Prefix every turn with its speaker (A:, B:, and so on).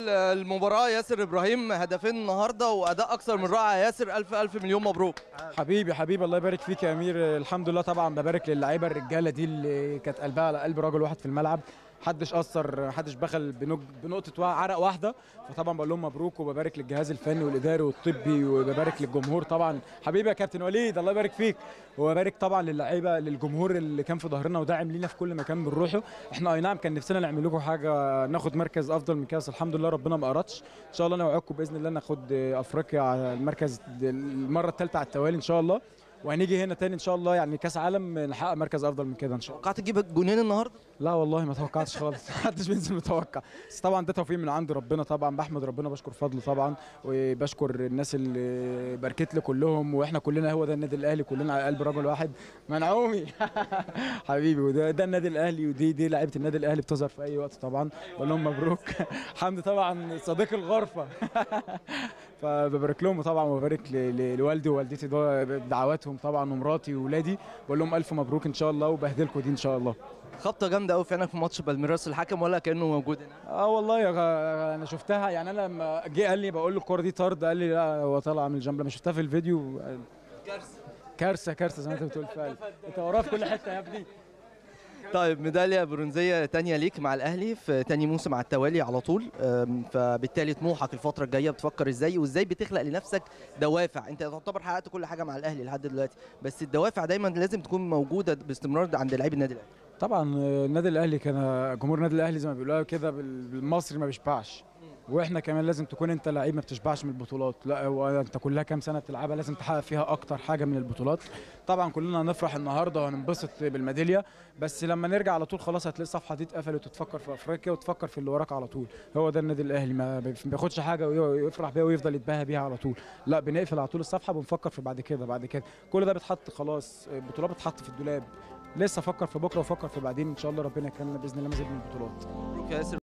A: المباراة ياسر ابراهيم هدفين النهارده واداء اكثر من رائع ياسر الف الف مليون مبروك
B: حبيبي حبيبي الله يبارك فيك يا امير الحمد لله طبعا ببارك للعيبه الرجاله دي اللي كانت قلبها على قلب راجل واحد في الملعب محدش اثر محدش بخل بنج... بنقطه وا- عرق واحده فطبعا بقول لهم مبروك وببارك للجهاز الفني والاداري والطبي وببارك للجمهور طبعا حبيبي يا كابتن وليد الله يبارك فيك وببارك طبعا للعيبه للجمهور اللي كان في ظهرنا وداعم لينا في كل مكان بنروحه احنا اي نعم كان نفسنا نعمل لكم حاجه ناخد مركز افضل من كده بس الحمد لله ربنا ما اردش ان شاء الله انا وعدكم باذن الله ناخد افريقيا على المركز المره الثالثه على التوالي ان شاء الله وهنيجي هنا تاني ان شاء الله يعني كاس عالم نحقق مركز افضل من كده ان شاء الله
A: توقعت تجيب جونين النهارده
B: لا والله ما توقعتش خالص محدش بينزل متوقع بس طبعا ده توفيق من عند ربنا طبعا بحمد ربنا بشكر فضله طبعا وبشكر الناس اللي باركت لي كلهم واحنا كلنا هو ده النادي الاهلي كلنا على قلب رجل واحد منعومي حبيبي وده ده النادي الاهلي ودي دي لعيبه النادي الاهلي بتظهر في اي وقت طبعا بقول لهم مبروك حمدي طبعا صديق الغرفه فببارك لهم طبعا وببارك ل- ل- لوالدي ووالدتي ده بدعواتهم طبعا ومراتي واولادي بقول لهم الف مبروك ان شاء الله وبهدلكم دي ان شاء الله
A: خبطة جامدة قوي فعلا في ماتش بالميراس الحكم ولا كأنه موجود هنا
B: اه والله يا غ- انا شفتها يعني انا لما جه قال لي بقول له الكوره دي طرد قال لي لا هو طالع من الجنب لما شفتها في الفيديو
A: كارثة
B: كارثه كارثه زي ما انت بتقول فعلا انت وراه في كل حته يا ابني
A: طيب ميدالية برونزية تانية ليك مع الأهلي في تاني موسم على التوالي على طول أم، فبالتالي طموحك الفترة الجاية بتفكر ازاي وازاي بتخلق لنفسك دوافع انت تعتبر حققت كل حاجة مع الأهلي لحد دلوقتي بس الدوافع دايما لازم تكون موجودة باستمرار عند لاعبي النادي الأهلي
B: طبعا آه، النادي الاهلي كان جمهور النادي الاهلي زي ما بيقولوا كده بال- بالمصري ما بيشبعش واحنا كمان لازم تكون انت لعيب ما بتشبعش من البطولات لا هو انت كلها كام سنه بتلعبها لازم تحقق فيها اكتر حاجه من البطولات طبعا كلنا هنفرح النهارده وهننبسط بالميداليه بس لما نرجع على طول خلاص هتلاقي الصفحه دي اتقفلت وتفكر في افريقيا وتفكر في اللي وراك على طول هو ده النادي الاهلي ما بي- ما بياخدش حاجه وي- ويفرح بيها ويفضل يتباهى بيها على طول لا بنقفل على طول الصفحه بنفكر في بعد كده بعد كده كل ده بيتحط خلاص البطولات بتتحط في الدولاب لسه افكر في بكره وافكر في بعدين ان شاء الله ربنا يكرمنا باذن الله مزيد من البطولات
A: مبروك يا ياسر